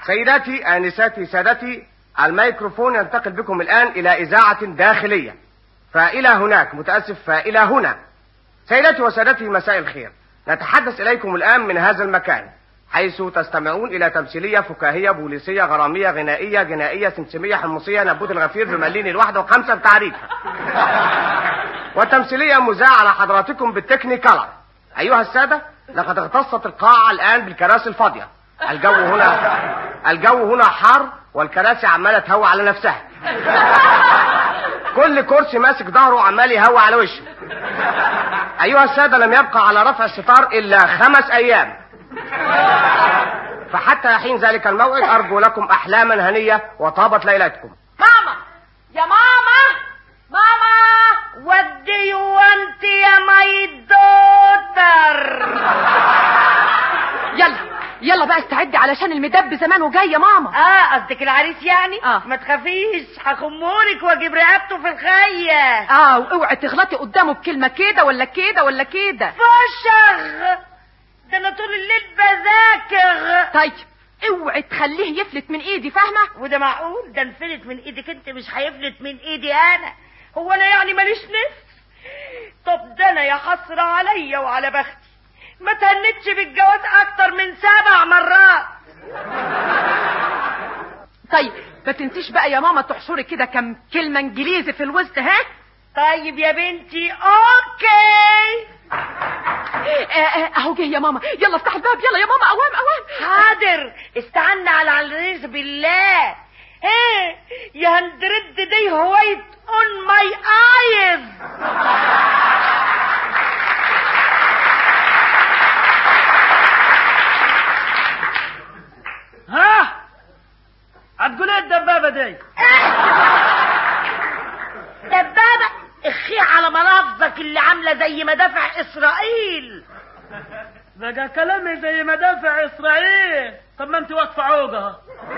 سيداتي آنساتي سادتي الميكروفون ينتقل بكم الآن إلى إذاعة داخلية فإلى هناك متأسف فإلى هنا سيداتي وسادتي مساء الخير نتحدث إليكم الآن من هذا المكان حيث تستمعون إلى تمثيلية فكاهية بوليسية غرامية غنائية جنائية سمسمية حمصية نبوت الغفير بملين الواحدة وخمسة بتعريف وتمثيلية مذاعة على حضراتكم بالتكنيكالر أيها السادة لقد اغتصت القاعة الآن بالكراسي الفاضية الجو هنا الجو هنا حار والكراسي عمالة تهوى على نفسها كل كرسي ماسك ظهره وعمال يهوى على وشه أيها السادة لم يبقى على رفع الستار إلا خمس أيام فحتى حين ذلك الموعد أرجو لكم أحلاما هنية وطابت ليلتكم ماما يا ماما ماما what do you want يا my daughter يلا يلا بقى استعدي علشان المدب زمان وجاي يا ماما اه قصدك العريس يعني آه. ما تخافيش هخمرك واجيب رقبته في الخيه اه واوعي تغلطي قدامه بكلمه كده ولا كده ولا كده فشغ ده انا طول الليل بذاكر طيب اوعي تخليه يفلت من ايدي فاهمه وده معقول ده انفلت من ايدك انت مش هيفلت من ايدي انا هو انا يعني ماليش نفس طب ده انا يا حسرة عليا وعلى بختي ما تهنتش بالجواز اكتر من سبع مرات طيب ما تنسيش بقى يا ماما تحشري كده كم كلمه انجليزي في الوسط ها طيب يا بنتي اوكي آه، آه، اهو جه يا ماما يلا افتح الباب يلا يا ماما اوام اوام حاضر استعنا على العزيز بالله ايه يا هندرد دي هوايت اون ماي ايز ها هتقول ايه الدبابه دي دبابة اخي على ملافظك اللي عاملة زي مدافع اسرائيل بقى كلامي زي مدافع اسرائيل طب ما انت واقفه عوجه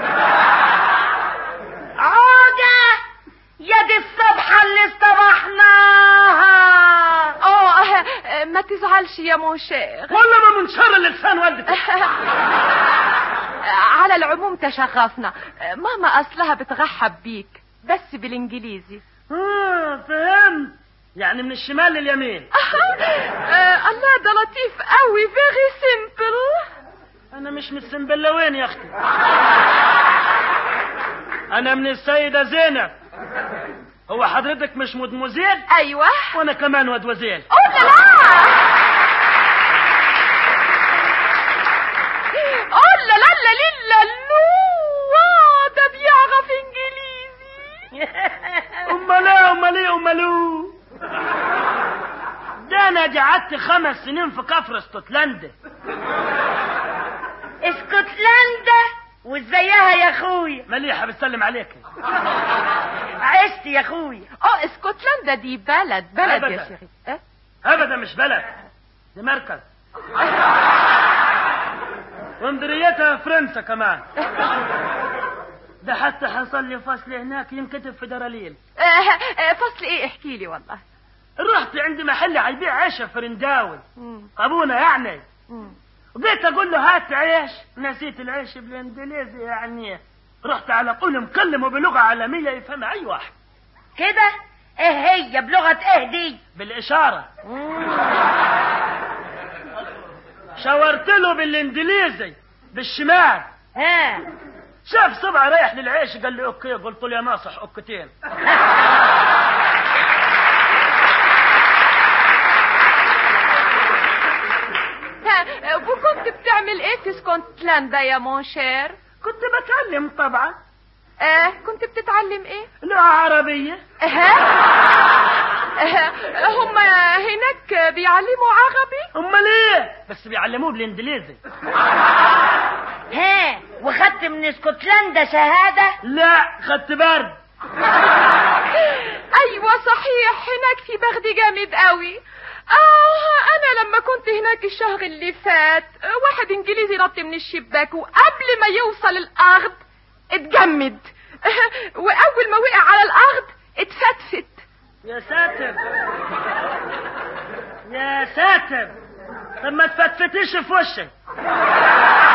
عوجة يا دي الصبحة اللي اصطبحناها اه آه، آه، ما تزعلش يا موشير ولا ما من شر لسان والدتك على العموم تشغفنا آه، ماما اصلها بترحب بيك بس بالانجليزي اه فهمت يعني من الشمال لليمين آه، الله ده لطيف قوي فيري سيمبل انا مش من السنبلاوين يا اختي انا من السيده زينب هو حضرتك مش مدموزيل ايوه وانا كمان واد وزيل اوه لا لا اوه لا لا لا لا لو واو، ده بيعرف انجليزي امال ايه امال ايه امالو ده انا قعدت خمس سنين في كفر اسكتلندا اسكتلندا وازيها يا اخويا مليحه بتسلم عليك عشت يا اخويا اه اسكتلندا دي بلد بلد يا أبداً. شيخي أه؟ ابدا مش بلد دي مركز ومديريتها فرنسا كمان ده حتى حصل لي فصل هناك ينكتب في دراليل آه، آه، فصل ايه احكي لي والله رحت عند محل هيبيع عيشه فرنداوي مم. ابونا يعني مم. وجيت اقول له هات عيش نسيت العيش بالانجليزي يعني رحت على طول مكلمه بلغه عالميه يفهمها اي واحد كده ايه هي بلغة ايه دي بالاشاره شاورت له بالانجليزي بالشمال ها شاف صبع رايح للعيش قال لي اوكي قلت له يا ناصح اوكتين ها، وكنت بتعمل ايه في اسكتلندا يا مونشير كنت بتعلم طبعا اه كنت بتتعلم ايه لغه عربيه ها آه، هم هناك بيعلموا عربي امال ايه بس بيعلموه بالانجليزي ها وخدت من اسكتلندا شهادة لا خدت برد ايوه صحيح هناك في برد جامد قوي اه انا لما كنت هناك الشهر اللي فات واحد انجليزي نط من الشباك وقبل ما يوصل الارض اتجمد واول ما وقع على الارض اتفتفت يا ساتر يا ساتر طب ما تفتفتيش في وشي